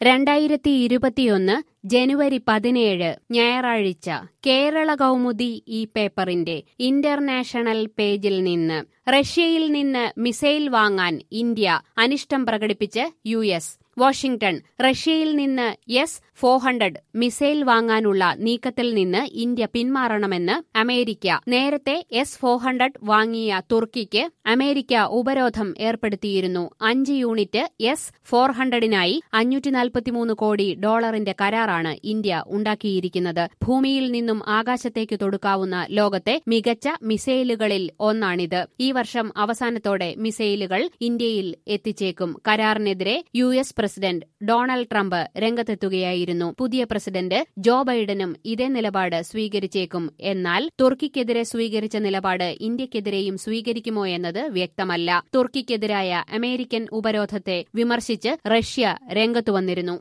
രണ്ടായിരത്തി ഇരുപത്തിയൊന്ന് ജനുവരി പതിനേഴ് ഞായറാഴ്ച കേരള കൗമുദി ഈ പേപ്പറിന്റെ ഇന്റർനാഷണൽ പേജിൽ നിന്ന് റഷ്യയിൽ നിന്ന് മിസൈൽ വാങ്ങാൻ ഇന്ത്യ അനിഷ്ടം പ്രകടിപ്പിച്ച് യു എസ് വാഷിംഗ്ടൺ റഷ്യയിൽ നിന്ന് എസ് ഫോർ ഹൺഡ്രഡ് മിസൈൽ വാങ്ങാനുള്ള നീക്കത്തിൽ നിന്ന് ഇന്ത്യ പിന്മാറണമെന്ന് അമേരിക്ക നേരത്തെ എസ് ഫോർ ഹൺഡ്രഡ് വാങ്ങിയ തുർക്കിക്ക് അമേരിക്ക ഉപരോധം ഏർപ്പെടുത്തിയിരുന്നു അഞ്ച് യൂണിറ്റ് എസ് ഫോർ ഹൺഡ്രഡിനായി അഞ്ഞൂറ്റി നാൽപ്പത്തിമൂന്ന് കോടി ഡോളറിന്റെ കരാറാണ് ഇന്ത്യ ഉണ്ടാക്കിയിരിക്കുന്നത് ഭൂമിയിൽ നിന്നും ആകാശത്തേക്ക് തൊടുക്കാവുന്ന ലോകത്തെ മികച്ച മിസൈലുകളിൽ ഒന്നാണിത് ഈ വർഷം അവസാനത്തോടെ മിസൈലുകൾ ഇന്ത്യയിൽ എത്തിച്ചേക്കും കരാറിനെതിരെ U S president Donald Trump രംഗത്തെത്തുകയായിരുന്നു പുതിയ പ്രസിഡന്റ് ജോ ബൈഡനും ഇതേ നിലപാട് സ്വീകരിച്ചേക്കും എന്നാൽ തുർക്കിക്കെതിരെ സ്വീകരിച്ച നിലപാട് ഇന്ത്യക്കെതിരെയും സ്വീകരിക്കുമോ എന്നത് വ്യക്തമല്ല തുർക്കിക്കെതിരായ അമേരിക്കൻ ഉപരോധത്തെ വിമർശിച്ച് റഷ്യ രംഗത്തുവന്നിരുന്നു